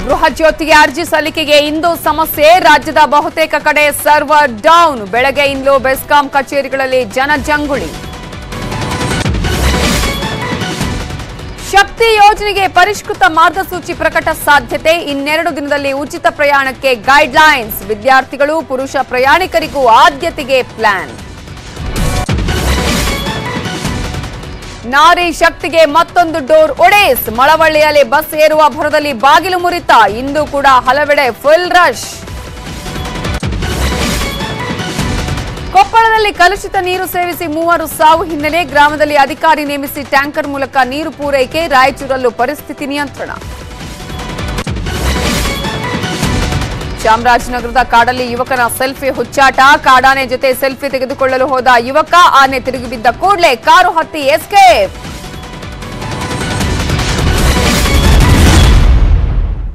ಗೃಹ ಜ್ಯೋತಿಗೆ ಅರ್ಜಿ ಸಲ್ಲಿಕೆಗೆ ಇಂದು ಸಮಸ್ಯೆ ರಾಜ್ಯದ ಬಹುತೇಕ ಕಡೆ ಸರ್ವರ್ ಡೌನ್ ಬೆಳಗ್ಗೆಯಿಂದಲೂ ಬೆಸ್ಕಾಂ ಕಚೇರಿಗಳಲ್ಲಿ ಜನಜಂಗುಳಿ ಶಕ್ತಿ ಯೋಜನೆಗೆ ಪರಿಷ್ಕೃತ ಮಾರ್ಗಸೂಚಿ ಪ್ರಕಟ ಸಾಧ್ಯತೆ ಇನ್ನೆರಡು ದಿನದಲ್ಲಿ ಉಚಿತ ಪ್ರಯಾಣಕ್ಕೆ ಗೈಡ್ಲೈನ್ಸ್ ವಿದ್ಯಾರ್ಥಿಗಳು ಪುರುಷ ಪ್ರಯಾಣಿಕರಿಗೂ ಆದ್ಯತೆಗೆ ಪ್ಲಾನ್ ನಾರಿ ಶಕ್ತಿಗೆ ಮತ್ತೊಂದು ಡೋರ್ ಒಡೇಸ್ ಮಳವಳ್ಳಿಯಲ್ಲಿ ಬಸ್ ಏರುವ ಭರದಲ್ಲಿ ಬಾಗಿಲು ಮುರಿತ ಇಂದು ಕೂಡ ಹಲವೆಡೆ ಫುಲ್ ರಶ್ ಕೊಪ್ಪಳದಲ್ಲಿ ಕಲುಷಿತ ನೀರು ಸೇವಿಸಿ ಮೂವರು ಸಾವು ಹಿನ್ನೆಲೆ ಗ್ರಾಮದಲ್ಲಿ ಅಧಿಕಾರಿ ನೇಮಿಸಿ ಟ್ಯಾಂಕರ್ ಮೂಲಕ ನೀರು ಪೂರೈಕೆ ರಾಯಚೂರಲ್ಲೂ ಪರಿಸ್ಥಿತಿ ನಿಯಂತ್ರಣ ಚಾಮರಾಜನಗರದ ಕಾಡಲ್ಲಿ ಯುವಕನ ಸೆಲ್ಫಿ ಹುಚ್ಚಾಟ ಕಾಡಾನೆ ಜೊತೆ ಸೆಲ್ಫಿ ತೆಗೆದುಕೊಳ್ಳಲು ಹೋದ ಯುವಕ ಆನೆ ತಿರುಗಿ ಬಿದ್ದ ಕೂಡಲೇ ಕಾರು ಹತ್ತಿ ಎಸ್ಕೇಪ್